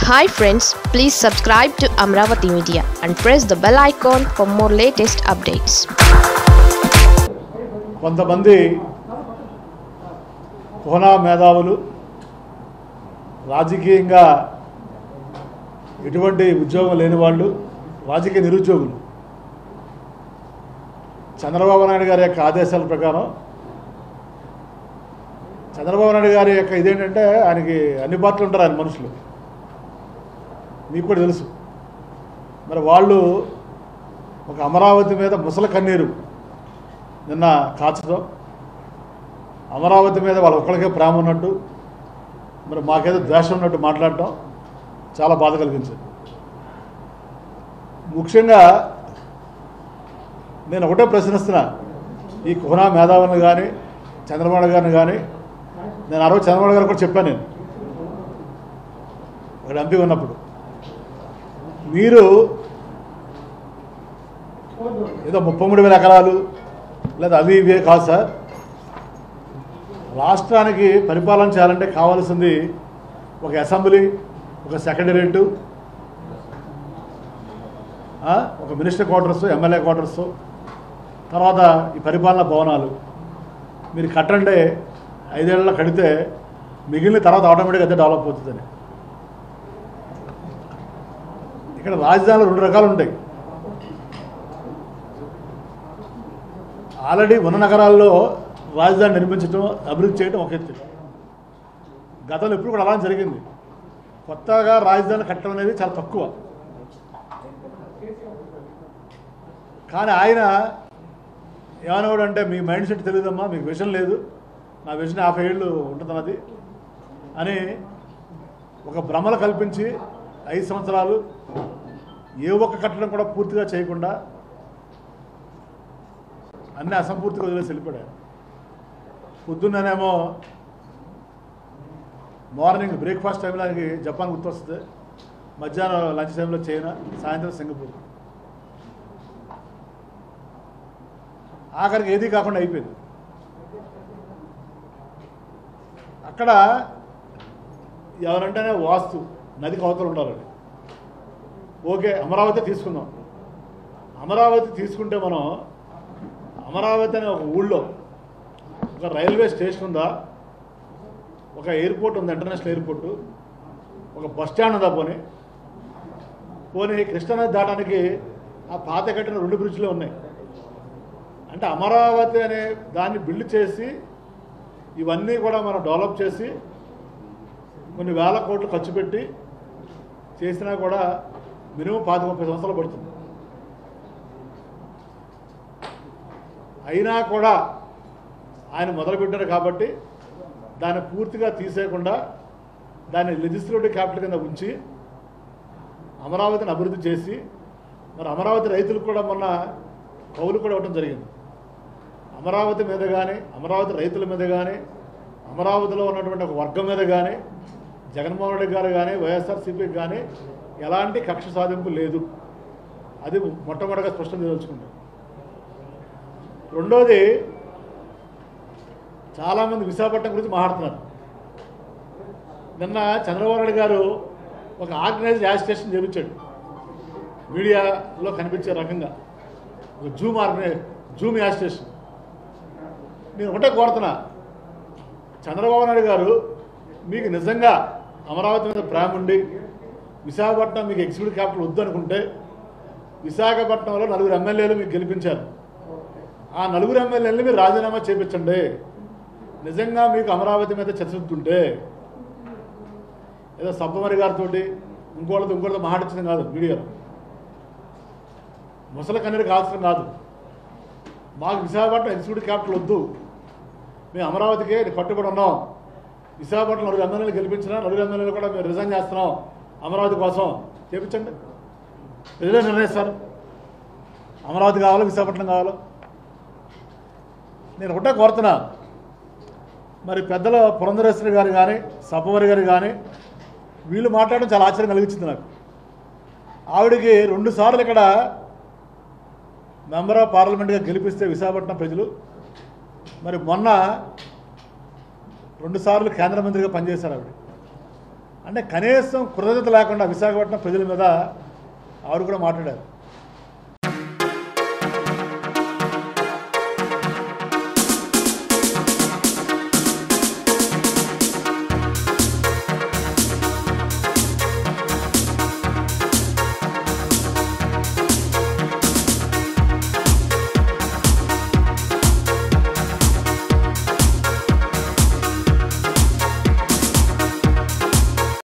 hi friends please subscribe to Amaravati media and press the bell icon for more latest updates కొంతమంది కోనా మేధావులు రాజకీయంగా ఎటువంటి ఉద్యోగం లేని వాళ్ళు రాజకీయ నిరుద్యోగులు చంద్రబాబు నాయుడు గారి యొక్క ఆదేశాల ప్రకారం చంద్రబాబు నాయుడు గారి యొక్క ఇదేంటంటే ఆయనకి అన్ని పార్టీలు ఉంటారు ఆయన మనుషులు మీకు కూడా తెలుసు మరి వాళ్ళు ఒక అమరావతి మీద ముసల కన్నీరు నిన్న కాచడం అమరావతి మీద వాళ్ళ ఒక్కరికే ప్రేమ ఉన్నట్టు మరి మాకేదో ద్వేషం ఉన్నట్టు మాట్లాడటం చాలా బాధ కలిగించింది ముఖ్యంగా నేను ఒకటే ప్రశ్నిస్తున్నా ఈ కుహనా మేధావులను కానీ చంద్రబాబు గారిని కానీ నేను ఆ రోజు చంద్రబాబు గారు కూడా చెప్పాను నేను అక్కడ ఎంపీ ఉన్నప్పుడు మీరు ఏదో ముప్పై మూడు వేల ఎకరాలు లేదా అవి ఇవే కాదు సార్ రాష్ట్రానికి పరిపాలన చేయాలంటే కావాల్సింది ఒక అసెంబ్లీ ఒక సెక్రటరేటు ఒక మినిస్టర్ క్వార్టర్స్ ఎమ్మెల్యే క్వార్టర్స్ తర్వాత ఈ పరిపాలనా భవనాలు మీరు కట్టండి ఐదేళ్లలో కడితే మిగిలిన తర్వాత ఆటోమేటిక్గా అదే డెవలప్ అవుతుందని ఇక్కడ రాజధానులు రెండు రకాలు ఉంటాయి ఆల్రెడీ ఉన్న నగరాల్లో రాజధాని నిర్మించడం అభివృద్ధి చేయడం ఒక ఎత్తు గతంలో ఎప్పుడు కూడా అలా జరిగింది కొత్తగా రాజధాని కట్టడం అనేది చాలా తక్కువ కానీ ఆయన ఏమనేవాడు అంటే మీ మైండ్ సెట్ తెలియదమ్మా మీకు విషయం లేదు నా విషయం యాభై ఏళ్ళు ఉంటుందన్నది అని ఒక భ్రమలు కల్పించి ఐదు సంవత్సరాలు ఏ ఒక్క కట్టడం కూడా పూర్తిగా చేయకుండా అన్నీ అసంపూర్తిగా వదిలేసి వెళ్ళిపోయాడు పొద్దున్ననేమో మార్నింగ్ బ్రేక్ఫాస్ట్ టైంలో ఆయనకి జపాన్ గుర్తొస్తుంది మధ్యాహ్నం లంచ్ టైంలో చైనా సాయంత్రం సింగపూర్ ఆఖరికి ఏది కాకుండా అయిపోయింది అక్కడ ఎవరంటేనే వాస్తు నదికి అవతల ఉండాలండి ఓకే అమరావతి తీసుకుందాం అమరావతి తీసుకుంటే మనం అమరావతి అనే ఒక ఊళ్ళో ఒక రైల్వే స్టేషన్ ఉందా ఒక ఎయిర్పోర్ట్ ఉంది ఇంటర్నేషనల్ ఎయిర్పోర్టు ఒక బస్ స్టాండ్ ఉందా పోనీ పోనీ కృష్ణానది దాటానికి ఆ పాత కట్టిన రెండు బ్రిడ్జ్లు ఉన్నాయి అంటే అమరావతి అనే దాన్ని బిల్డ్ చేసి ఇవన్నీ కూడా మనం డెవలప్ చేసి కొన్ని వేల కోట్లు ఖర్చు పెట్టి చేసినా కూడా మినిమం పాతి ముప్పై సంవత్సరాలు పడుతుంది అయినా కూడా ఆయన మొదలుపెట్టారు కాబట్టి దాన్ని పూర్తిగా తీసేయకుండా దాన్ని లెజిస్లేటివ్ క్యాపిటల్ కింద ఉంచి అమరావతిని అభివృద్ధి చేసి మరి అమరావతి రైతులకు కూడా మొన్న కౌలు కూడా ఇవ్వడం జరిగింది అమరావతి మీద కానీ అమరావతి రైతుల మీద కానీ అమరావతిలో ఉన్నటువంటి ఒక వర్గం మీద కానీ జగన్మోహన్ రెడ్డి గారు కానీ వైఎస్ఆర్సీపీకి కానీ ఎలాంటి కక్ష సాధింపు లేదు అది మొట్టమొదటిగా స్పష్టం తెలుసుకుంటాం రెండోది చాలామంది విశాఖపట్నం గురించి మాట్లాడుతున్నారు నిన్న చంద్రబాబు నాయుడు గారు ఒక ఆర్గనైజ్డ్ యాజిటేషన్ చేపించాడు మీడియాలో కనిపించే రకంగా ఒక జూమ్ ఆర్గనైజ్ జూమ్ యాజిటేషన్ నేను ఒకటే కోరుతున్నా చంద్రబాబు నాయుడు గారు మీకు నిజంగా అమరావతి మీద ప్రేమ ఉండి విశాఖపట్నం మీకు ఎగ్జిక్యూటివ్ క్యాపిటల్ వద్దు అనుకుంటే విశాఖపట్నంలో నలుగురు ఎమ్మెల్యేలు మీకు గెలిపించారు ఆ నలుగురు ఎమ్మెల్యేలని మీరు రాజీనామా చేపించండి నిజంగా మీకు అమరావతి మీద చర్చిస్తుంటే ఏదో సబ్బమరి గారితో ఇంకోళ్ళతో ఇంకోళ్ళతో మాట్లాడించడం కాదు మీడియాలో ముసలి కన్నీరు కాల్చడం కాదు మాకు విశాఖపట్నం ఎగ్జిక్యూటివ్ క్యాపిటల్ వద్దు మేము అమరావతికే కట్టుబడి ఉన్నాం విశాఖపట్నం నలుగురు ఎమ్మెల్యేలు గెలిపించినా నలుగురు ఎమ్మెల్యేలు కూడా మేము రిజైన్ చేస్తున్నాం అమరావతి కోసం చేపించండి ప్రజలే నిర్ణయిస్తారు అమరావతి కావాలో విశాఖపట్నం కావాలో నేను ఒకటే కోరుతున్నా మరి పెద్దల పురంధరేశ్వరి గారు కానీ సబ్బవరి గారు కానీ వీళ్ళు మాట్లాడడం చాలా ఆశ్చర్యం కలిగించింది నాకు ఆవిడకి రెండు సార్లు ఇక్కడ మెంబర్ ఆఫ్ పార్లమెంట్గా గెలిపిస్తే విశాఖపట్నం ప్రజలు మరి మొన్న రెండుసార్లు కేంద్ర మంత్రిగా పనిచేశారు ఆవిడ అంటే కనీసం కృతజ్ఞత లేకుండా విశాఖపట్నం ప్రజల మీద ఆవిడ కూడా మాట్లాడారు